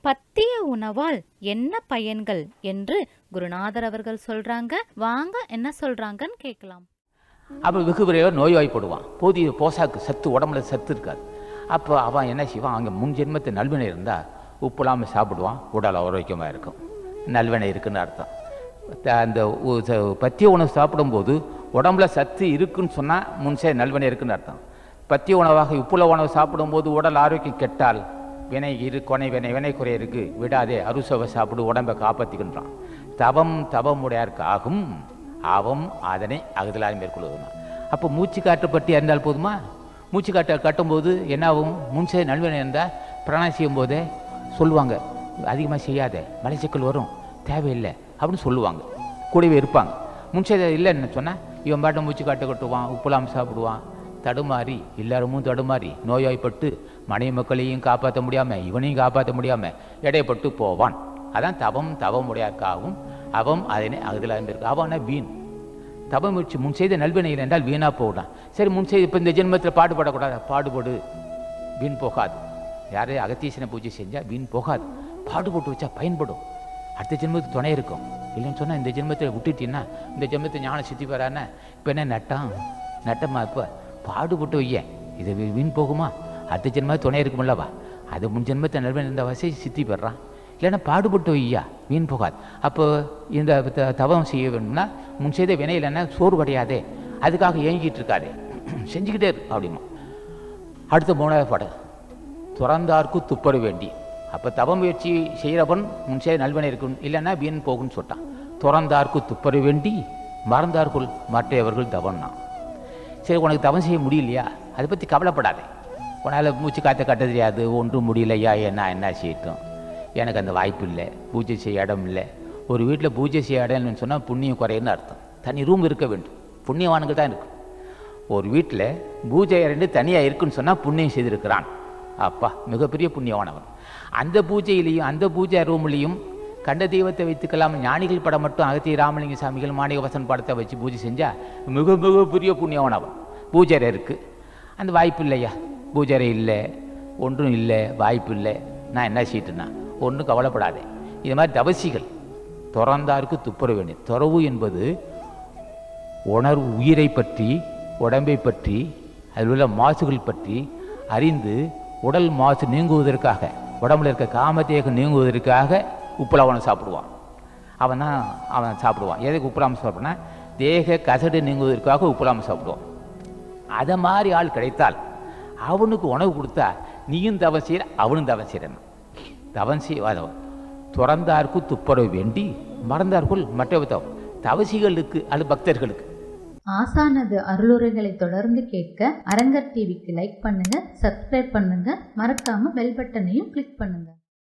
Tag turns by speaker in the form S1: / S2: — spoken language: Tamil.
S1: பத்திய உணவால் என்ன பயன்கள் என்று குருநாதர் அவர்கள் சொல்றாங்க வாங்க என்ன சொல்றாங்கன்னு கேட்கலாம்
S2: அப்போ வெகு விரைவாக நோய்வாய்ப்படுவான் போதிய போசாக்கு சத்து உடம்புல சத்து இருக்காது அப்போ அவன் என்ன செய்வான் அங்கே முன் ஜென்மத்து நல்வினை இருந்தால் உப்பு இல்லாமல் சாப்பிடுவான் உடல் ஆரோக்கியமாக இருக்கும் நல்வினை இருக்குன்னு அர்த்தம் த- அந்த உ- ச- பத்திய உணவு சாப்பிடும்போது உடம்புல சத்து இருக்குன்னு சொன்னால் முன்சே நல்வினை இருக்குன்னு அர்த்தம் பத்திய உணவாக உப்புல உணவு சாப்பிடும்போது உடல் ஆரோக்கியம் கெட்டால் வினை இரு கொனை வினை வினை குறை இருக்கு விடாதே அருசவை சாப்பிடு உடம்பை காப்பாற்றிக்கின்றான் தவம் தவமுடையார்க்கு ஆகும் அவம் அதனை அகுதலாய் மேற்கொள்வதுமா அப்போ மூச்சு காற்று பற்றி அறிந்தால் போதுமா மூச்சு காற்றை கட்டும்போது என்ன ஆகும் முன்சே நல்வினை இருந்தால் பிராணம் செய்யும் போதே சொல்லுவாங்க அதிகமாக செய்யாத மலைச்சிக்கல் வரும் தேவையில்லை அப்படின்னு சொல்லுவாங்க கூடவே இருப்பாங்க முன்சே இல்லைன்னு சொன்னால் இவன் பாட்டை மூச்சு காட்டு கட்டுவான் உப்புலாம் சாப்பிடுவான் தடுமாறி எல்லாருமும் தடுமாறி நோய்வாய்ப்பட்டு மனைவி மக்களையும் காப்பாற்ற முடியாமல் இவனையும் காப்பாற்ற முடியாமல் இடைப்பட்டு போவான் அதான் தவம் தவம் உடையாக்காகவும் அவம் அதனை அகுதலாக இருக்கு அவனா வீண் தவ முயற்சி முன் செய்த நல்வினைகள் என்றால் வீணா போகலாம் சரி முன் செய்து இப்போ இந்த ஜென்மத்தில் பாடுபடக்கூடாது பாடுபடு வீண் போகாது யாரே அகத்தீசனை பூஜை செஞ்சால் வீண் போகாது பாடுபட்டு வச்சா பயன்படும் அடுத்த ஜென்மத்துக்கு துணை இருக்கும் இல்லைன்னு சொன்னால் இந்த ஜென்மத்தில் விட்டுட்டீங்கன்னா இந்த ஜென்மத்தை ஞானம் சித்தி வரானே இப்போ என்ன நட்டான் நட்டமா இப்போ பாடுபட்டு வைய இது வீ- வீண் போகுமா அடுத்த ஜென்மம் துணை இருக்குமில்லவா அது முன் ஜென்மத்தை நல்வன் இருந்த வசதி சித்தி பெறான் இல்லைன்னா பாடுபட்டு வையா வீண் போகாது அப்போ இந்த த- தவம் செய்ய வேணும்னா முன் செய்த வினை இல்லைன்னா சோறு கிடையாதே அதுக்காக ஏங்கிட்டு இருக்காதே செஞ்சுக்கிட்டே இரு அப்படிமா அடுத்த மூணாவது பாடல் துறந்தார்க்கு துப்பற வேண்டி அப்போ தவ முயற்சி செய்கிறவன் முன்சே நல்வனை இருக்கும் இல்லைன்னா வீண் போகும்னு சொல்லிட்டான் துறந்தார்க்கு துப்பற வேண்டி மறந்தார்க்குள் மற்றவர்கள் தவன்னா சரி உனக்கு தவம் செய்ய முடியலையா அதை பற்றி கவலைப்படாதே உன்னால் மூச்சு காற்ற கட்ட தெரியாது ஒன்றும் முடியலையா என்ன என்ன செய்யட்டும் எனக்கு அந்த வாய்ப்பு இல்லை பூஜை செய்ய இடம் இல்லை ஒரு வீட்டில் பூஜை செய்ய இடம்னு சொன்னால் புண்ணியம் குறையுன்னு அர்த்தம் தனி ரூம் இருக்க வேண்டும் புண்ணியவானுக்கு தான் இருக்கும் ஒரு வீட்டில் பூஜை ரெண்டு தனியாக இருக்குன்னு சொன்னால் புண்ணியம் செய்திருக்கிறான் அப்பா மிகப்பெரிய புண்ணியவானவன் அந்த பூஜையிலையும் அந்த பூஜை ரூம்லேயும் கண்ட தெய்வத்தை வைத்துக்கலாம் ஞானிகள் படம் மட்டும் அகத்திய ராமலிங்க சாமிகள் மாணிக வசன் படத்தை வச்சு பூஜை செஞ்சால் மிக மிக பெரிய புண்ணியவானவன் பூஜை அறை இருக்குது அந்த வாய்ப்பு இல்லையா பூஜை அறை இல்லை ஒன்றும் இல்லை வாய்ப்பு இல்லை நான் என்ன செய்யிட்டுனா ஒன்றும் கவலைப்படாதே இது மாதிரி தவசிகள் துறந்தாருக்கு துப்புர வேண்டிய துறவு என்பது உணர்வு உயிரை பற்றி உடம்பை பற்றி அதில் உள்ள மாசுகள் பற்றி அறிந்து உடல் மாசு நீங்குவதற்காக உடம்புல இருக்க காமத்தேகம் நீங்குவதற்காக உப்புலவனம் சாப்பிடுவான் அவன் தான் அவன் சாப்பிடுவான் எதுக்கு உப்புலாமல் சாப்பிட்னா தேக கசடு நீங்குவதற்காக உப்புலாமல் சாப்பிடுவான் அதை மாதிரி ஆள் கிடைத்தால் அவனுக்கு உணவு கொடுத்தா நீயும் தவம் செய்கிற அவனும் தவம் செய்கிறன் தவம் செய்வாதவன் துறந்தார்க்கு துப்புரவு வேண்டி மறந்தார்க்குள் மற்ற தவம் தவசிகளுக்கு அல்லது பக்தர்களுக்கு
S3: ஆசானது அருளுரைகளை தொடர்ந்து கேட்க அரங்கர் டிவிக்கு லைக் பண்ணுங்க சப்ஸ்கிரைப் பண்ணுங்க மறக்காம பெல் பட்டனையும் கிளிக் பண்ணுங்க